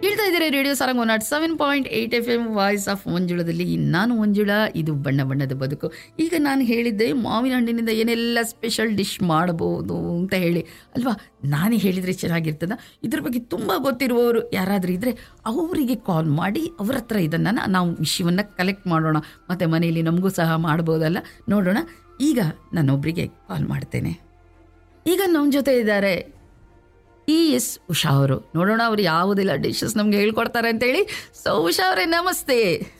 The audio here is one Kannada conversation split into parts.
ಹೇಳ್ತಾ ಇದ್ದಾರೆ radio Sarang one nought seven point eight F M voice of ಮಂಜುಳದಲ್ಲಿ ನಾನು ಮಂಜುಳ ಇದು ಬಣ್ಣ ಬಣ್ಣದ ಬದುಕು ಈಗ ನಾನು ಹೇಳಿದ್ದೆ ಮಾವಿನ ಹಣ್ಣಿನಿಂದ ಏನೆಲ್ಲ ಸ್ಪೆಷಲ್ ಡಿಶ್ ಮಾಡಬಹುದು ಅಂತ ಹೇಳಿ ಅಲ್ವಾ ನಾನೇ ಹೇಳಿದರೆ ಚೆನ್ನಾಗಿರ್ತದ ಇದ್ರ ಬಗ್ಗೆ ತುಂಬ ಗೊತ್ತಿರುವವರು ಯಾರಾದರೂ ಇದ್ದರೆ ಅವರಿಗೆ ಕಾಲ್ ಮಾಡಿ ಅವ್ರ ಹತ್ರ ಇದನ್ನು ನಾವು ವಿಷಯವನ್ನು ಕಲೆಕ್ಟ್ ಮಾಡೋಣ ಮತ್ತು ಮನೆಯಲ್ಲಿ ನಮಗೂ ಸಹ ಮಾಡ್ಬೋದಲ್ಲ ನೋಡೋಣ ಈಗ ನಾನೊಬ್ಬರಿಗೆ ಕಾಲ್ ಮಾಡ್ತೇನೆ ಈಗ ನಮ್ಮ ಜೊತೆ ಇದ್ದಾರೆ ಇ ಎಸ್ ಉಷಾ ಅವರು ನೋಡೋಣ ಅವ್ರು ಯಾವುದೆಲ್ಲ ಡಿಶಸ್ ನಮ್ಗೆ ಹೇಳ್ಕೊಡ್ತಾರೆ ಅಂತೇಳಿ ಸೊ ಉಷಾ ಅವರೇ ನಮಸ್ತೆ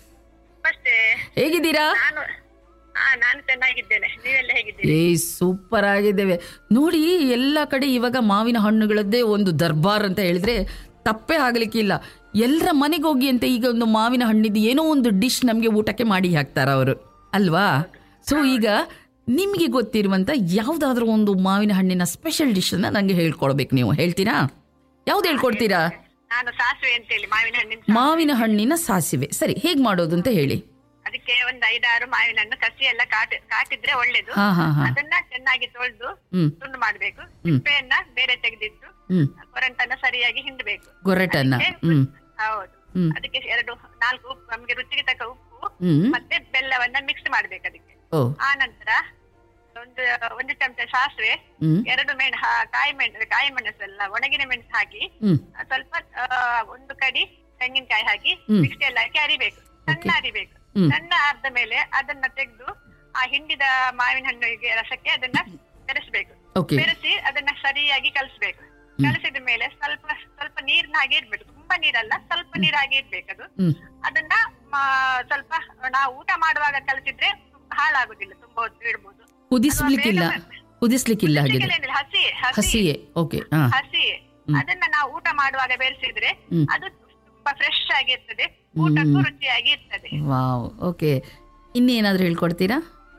ನಮಸ್ತೆ ಹೇಗಿದ್ದೀರಾ ನಾನು ಹಾ ನಾನು ಚೆನ್ನಾಗಿದ್ದೇನೆ ನೀವೆಲ್ಲ ಹೇಗಿದ್ದೀರಿ ಏ ಸೂಪರ್ ಆಗಿದ್ದೇವೆ ನೋಡಿ ಎಲ್ಲ ಕಡೆ ಇವಾಗ ಮಾವಿನ ಹಣ್ಣುಗಳದ್ದೇ ಒಂದು ದರ್ಬಾರ್ ಅಂತ ಹೇಳಿದ್ರೆ ತಪ್ಪೇ ಆಗ್ಲಿಕ್ಕಿಲ್ಲ ಎಲ್ಲರ ಮನೆಗೆ ಹೋಗಿ ಅಂತ ಈಗ ಒಂದು ಮಾವಿನ ಹಣ್ಣಿದ್ದು ಏನೋ ಒಂದು ಡಿಶ್ ನಮಗೆ ಊಟಕ್ಕೆ ಮಾಡಿ ಹಾಕ್ತಾರ ಅವರು ಅಲ್ವಾ ಸೊ ಈಗ ನಿಮಗೆ ಗೊತ್ತಿರುವಂತ ಯಾವ್ದಾದ್ರೂ ಒಂದು ಮಾವಿನ ಹಣ್ಣಿನ ಸ್ಪೆಷಲ್ ಡಿಶ್ ಅನ್ನ ನಂಗೆ ಹೇಳ್ಕೊಡ್ಬೇಕು ನೀವು ಹೇಳ್ತೀರಾ ಯಾವ್ದು ಹೇಳ್ಕೊಡ್ತೀರಾ ನಾನು ಸಾಸಿವೆ ಅಂತೇಳಿ ಮಾವಿನ ಹಣ್ಣಿನ ಸಾ- ಮಾವಿನ ಹಣ್ಣಿನ ಸಾಸಿವೆ ಸರಿ ಹೇಗ್ ಮಾಡೋದು ಅಂತ ಹೇಳಿ ಅದಕ್ಕೆ ಒಂದು ಐದಾರು ಮಾವಿನ ಹಣ್ಣು ಕಸಿ ಎಲ್ಲ ಕಾಟಿ ಕಾಟಿದ್ರೆ ಒಳ್ಳೇದು ಹಾ ಹಾ ಹಾ ಅದನ್ನ ಚೆನ್ನಾಗಿ ತೊಳೆದು ಹ್ಮ್ ತುಂಡು ಮಾಡ್ಬೇಕು ಸಿಪ್ಪೆಯನ್ನ ಬೇರೆ ತೆಗೆದಿಟ್ಟು ಹ್ಮ್ ಕೊರಂಟನ್ನ ಸರಿಯಾಗಿ ಹಿಂಡಬೇಕು ಗೊರಟನ್ನ ಹ್ಮ್ ಹೌದು ಹ್ಮ್. ಅದಕ್ಕೆ ಎರಡು ನಾಲ್ಕು ಉಪ್ಪು ನಮ್ಗೆ ರುಚಿಗೆ ತಕ್ಕ ಉಪ್ಪು ಹ್ಮ್ ಮತ್ತೆ ಬೆಲ್ಲವನ್ನ ಮಿಕ್ಸ್ ಮಾಡ್ಬೇಕು ಅದಕ್ಕೆ ಓ ಆ ನಂತರ ಒಂದು ಒಂದು ಚಮಚ ಸಾಸಿವೆ ಹ್ಮ್ ಎರಡು ಮೆಣ್ ಹಾ- ಕಾಯಿ ಮೆಣಸು ಕಾಯಿ ಮೆಣಸೆಲ್ಲ ಒಣಗಿನ ಮೆಣಸು ಹಾಕಿ ಹ್ಮ್ ಸ್ವಲ್ಪ ಆ, ಒಂದು ಕಡಿ ತೆಂಗಿನಕಾಯಿ ಹಾಕಿ ಹ್ಮ್. ಮಿಕ್ಸಿ ಎಲ್ಲ ಹಾಕಿ ಅರಿಬೇಕು ಸಣ್ಣ ಅರಿಬೇಕು ಹ್ಮ್. ಸಣ್ಣ ಆದ ಮೇಲೆ ಅದನ್ನ ತೆಗೆದು ಆ ಹಿಂಡಿದ ಮಾವಿನ ಹಣ್ಣಿಗೆ ರಸಕ್ಕೆ ಅದನ್ನ ಬೆರೆಸ್ಬೇಕು ಓಕೆ ಬೆರೆಸಿ ಅದನ್ನ ಸರಿಯಾಗಿ ಕಲಿಸ್ಬೇಕು ಕಲಸಿದ ಮೇಲೆ ಸ್ವಲ್ಪ ಸ್ವಲ್ಪ ನೀರ್ನ ಹಾಗೆ ಇಡ್ಬೇಕು ತುಂಬಾ ನೀರಲ್ಲ ಸ್ವಲ್ಪ ನೀರಾಗಿ ಇಡ್ಬೇಕು ಅದು ಹ್ಮ್ ಅದನ್ನ ಮ- ಸ್ವಲ್ಪ ನಾವು ಊಟ ಮಾಡುವಾಗ ಕಲಿಸಿದ್ರೆ ಹಾಳಾಗುದಿಲ್ಲ ತುಂಬಾ ಹೊತ್ತು ಇಡ್ಬೋದು ಕುದಿಸ್ಲಿಕ್ಕಿಲ್ಲ ಕುದಿಸ್ಲಿಕ್ಕಿಲ್ಲ ಹಾಗಿದ್ರೆ ಚಿಕ್ಕಲೇನಿಲ್ಲ, ಹಸಿ ಹಸಿ ಹಸಿಯೇ ಓಕೆ ಹಾ ಹಸಿ ಅದನ್ನ ನಾವು ಊಟ ಮಾಡುವಾಗ ಬೆರೆಸಿದ್ರೆ ಹ್ಮ್. ಅದು ತುಂಬಾ ಫ್ರೆಶ್ ಆಗಿರ್ತದೆ ಊಟಕ್ಕೂ ರುಚಿಯಾಗಿ ಇರ್ತದೆ ವಾವ್ ಓಕೆ ಇನ್ನೇನಾದ್ರೂ ಹೇಳ್ಕೊಡ್ತೀರಾ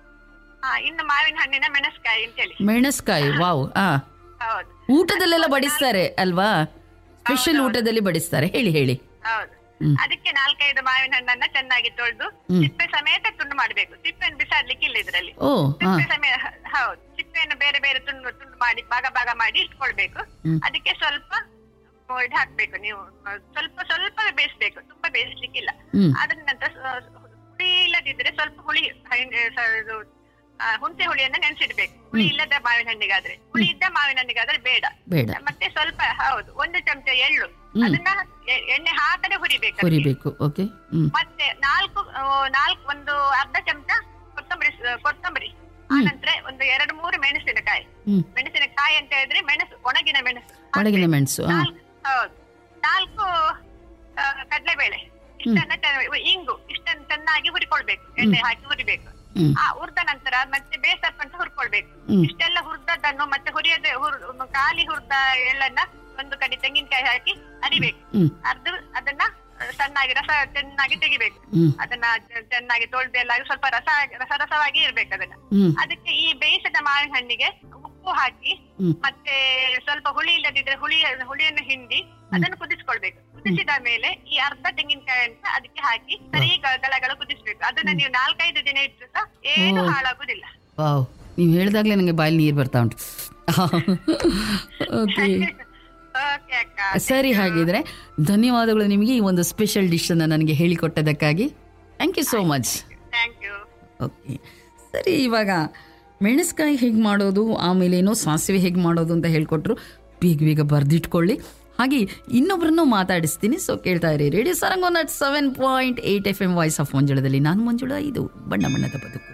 ಹಾ ಇನ್ನು ಮಾವಿನ ಹಣ್ಣಿನ ಮೆಣಸ್ಕಾಯಿ ಅಂತೇಳಿ ಮೆಣಸ್ಕಾಯಿ ವಾವ್ ಆ ಹೌದು ಊಟದಲ್ಲೆಲ್ಲ ಬಡಿಸ್ತಾರೆ ಅಲ್ವಾ ಸ್ಪೆಷಲ್ ಊಟದಲ್ಲಿ ಬಡಿಸ್ತಾರೆ ಹೇಳಿ ಹೇಳಿ ಹೌದು ಹ್ಮ್. ಅದಕ್ಕೆ ನಾಲ್ಕೈದು ಮಾವಿನ ಹಣ್ಣನ್ನ ಚೆನ್ನಾಗಿ ತೊಳೆದು ಹ್ಮ್. ಸಿಪ್ಪೆ ಸಮೇತ ತುಂಡು ಮಾಡ್ಬೇಕು ಸಿಪ್ಪೆಯನ್ನು ಬಿಸಾಡ್ಲಿಕ್ಕೆ ಇಲ್ಲ ಇದ್ರಲ್ಲಿ ಓ ಹಾ ಸಿಪ್ಪೆ ಸಮೇತ ಹೌದು ಸಿಪ್ಪೆಯನ್ನು ಬೇರೆ ಬೇರೆ ತುಂಡು ತುಂಡು ಮಾಡಿ ಭಾಗ ಭಾಗ ಮಾಡಿ ಇಟ್ಕೊಳ್ಬೇಕು ಹ್ಮ್. ಅದಕ್ಕೆ ಸ್ವಲ್ಪ ಆ, ಇದು ಹಾಕ್ಬೇಕು ನೀವು ಆ, ಸ್ವಲ್ಪ ಸ್ವಲ್ಪ ಬೇಯಿಸ್ಬೇಕು ತುಂಬಾ ಬೇಯಿಸ್ಲಿಕ್ಕಿಲ್ಲ ಹ್ಮ್ ಅದ್ರ ನಂತರ ಸ- ಹುಳಿ ಇಲ್ಲದಿದ್ರೆ ಸ್ವಲ್ಪ ಹುಳಿ ಹಣ್ಣು- ಸ- ಇದು, ಆ, ಹುಣಸೆ ಹುಳಿಯನ್ನ ನೆನೆಸಿಡ್ಬೇಕು ಹುಳಿ ಇಲ್ಲದ ಮಾವಿನ ಹಣ್ಣಿಗಾದ್ರೆ ಹುಳಿ ಇದ್ದ ಮಾವಿನ ಹಣ್ಣಿಗಾದ್ರೆ ಬೇಡ ಬೇಡ ಮತ್ತೆ ಸ್ವಲ್ಪ ಹೌದು ಒಂದು ಚಮಚ ಎಳ್ಳು ಅದನ್ನ ಎ- ಎಣ್ಣೆ ಹಾಕದೆ ಹುರಿಬೇಕು ಅದಕ್ಕೆ. ಹುರಿಬೇಕು ಓಕೆ ಹ್ಮ್ ಮತ್ತೆ ನಾಲ್ಕು ಆ, ನಾಲ್ಕು ಒಂದು ಅರ್ಧ ಚಮಚ ಕೊತ್ತಂಬರಿ ಸ- ಕೊತ್ತಂಬರಿ ಆನಂತರ ಒಂದು ಎರಡು ಮೂರು ಮೆಣಸಿನಕಾಯಿ ಹ್ಮ್ ಮೆಣಸಿನಕಾಯಿ ಅಂತ ಹೇಳಿದ್ರೆ ಮೆಣಸು ಒಣಗಿನ ಮೆಣಸು ಒಣಗಿನ ಮೆಣಸು ಹಾ ನಾಲ್ಕು ಹೌದು ನಾಲ್ಕು ಆ, ಕಡ್ಲೆಬೇಳೆ ಇಷ್ಟನ್ನ ಚೆನ್ನ- ಇಂಗು ಇಷ್ಟನ್ನ ಚೆನ್ನಾಗಿ ಹುರಿಕೊಳ್ಬೇಕು ಎಣ್ಣೆ ಹಾಕಿ ಹುರಿಬೇಕು ಹ್ಮ್ ಆ ಹುರಿದ ನಂತರ ಮತ್ತೆ ಬೇಸಪ್ಪ ಅಂತ ಹುರ್ಕೊಳ್ಬೇಕು ಹ್ಮ್. ಇಷ್ಟೆಲ್ಲ ಹುರಿದದ್ದನ್ನು ಮತ್ತೆ ಹುರಿಯದೆ ಹುರ್ ಖಾಲಿ ಹುರಿದ ಎಳ್ಳನ್ನ ಒಂದು ಕಡಿ ತೆಂಗಿನಕಾಯಿ ಹಾಕಿ ಅರಿಬೇಕು ಹ್ಮ್ ಅರ್ದು ಅದನ್ನ ಆ, ಸಣ್ಣಾಗಿ ರಸ ಚೆನ್ನಾಗಿ ತೆಗಿಬೇಕು ಹ್ಮ್ ಅದನ್ನ ಚ- ಚೆನ್ನಾಗಿ ತೊಳ್ದು ಎಲ್ಲ ಆಗಿ ಸ್ವಲ್ಪ ರಸ ರಸ ರಸವಾಗಿ ಇರ್ಬೇಕು ಅದನ್ನ ಹ್ಮ್ ಅದಕ್ಕೆ ಈ ಬೇಯಿಸಿದ ಮಾವಿನ ಹಣ್ಣಿಗೆ ಉಪ್ಪು ಹಾಕಿ ಹ್ಮ್. ಮತ್ತೆ ಸ್ವಲ್ಪ ಹುಳಿ ಇಲ್ಲದಿದ್ರೆ ಹುಳಿ ಹುಳಿಯನ್ನು ಹಿಂಡಿ ಅದನ್ನು ಕುದಿಸ್ಕೊಳ್ಬೇಕು ಕುದಿಸಿದ ಮೇಲೆ ಈ ಅರ್ಧ ತೆಂಗಿನಕಾಯಿ ಅಂತ ಅದಕ್ಕೆ ಹಾಕಿ ಸರಿ ಗ- ಗಳಗಳ ಕುದಿಸ್ಬೇಕು ಅದನ್ನ ನೀವು ನಾಲ್ಕೈದು ದಿನ ಇಟ್ಟರು ಸಹ ಏನು ಓ. ಹಾಳಾಗುದಿಲ್ಲ ವಾವ್ ನೀವು ಹೇಳ್ದಾಗ್ಲೇ ನನಗೆ ಬಾಯಲ್ಲಿ ನೀರು ಬರ್ತಾ ಉಂಟು ಓಕೆ ಓಕೆ ಅಕ್ಕ ಸರಿ ಹಾಗಿದ್ರೆ ಧನ್ಯವಾದಗಳು ನಿಮಗೆ ಈ ಒಂದು ಸ್ಪೆಷಲ್ ಡಿಶನ್ನು ನನಗೆ ಹೇಳಿಕೊಟ್ಟದಕ್ಕಾಗಿ thank you so much thank you okay ಸರಿ ಇವಾಗ ಮೆಣಸ್ಕಾಯಿ ಹೇಗೆ ಮಾಡೋದು ಆಮೇಲೆ ಏನೋ ಸಾಸಿವೆ ಹೇಗೆ ಮಾಡೋದು ಅಂತ ಹೇಳ್ಕೊಟ್ರು ಬೇಗ ಬೇಗ ಬರೆದಿಟ್ಕೊಳ್ಳಿ ಹಾಗೆ ಇನ್ನೊಬ್ಬರನ್ನು ಮಾತಾಡಿಸ್ತೀನಿ ಸೊ ಕೇಳ್ತಾ ಇರಿ radio Sarang one at seven point eight F M voice of ಮಂಜುಳದಲ್ಲಿ ನಾನು ಮಂಜುಳ ಇದು ಬಣ್ಣ ಬಣ್ಣದ ಬದುಕು